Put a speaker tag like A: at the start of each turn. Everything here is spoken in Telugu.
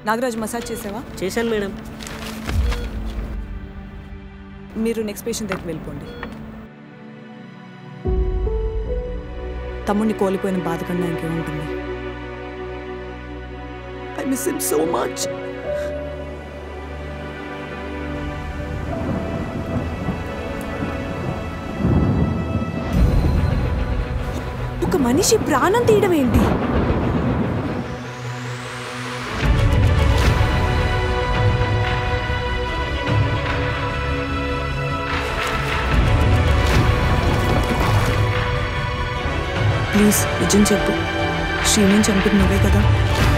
A: నాగరాజు మసాజ్ చేసావా
B: చేశాను మేడం
A: మీరు నెక్స్ట్ పేషెంట్ దగ్గరికి వెళ్ళిపోండి తమ్ముడిని కోల్పోయిన బాధ కన్నా ఇంకేముంటుంది I miss him so much ఒక మనిషి ప్రాణం తీయడం ఏంటి ప్లీజ్ నిజం చెప్పు శ్రీని చంపింది నువ్వే కదా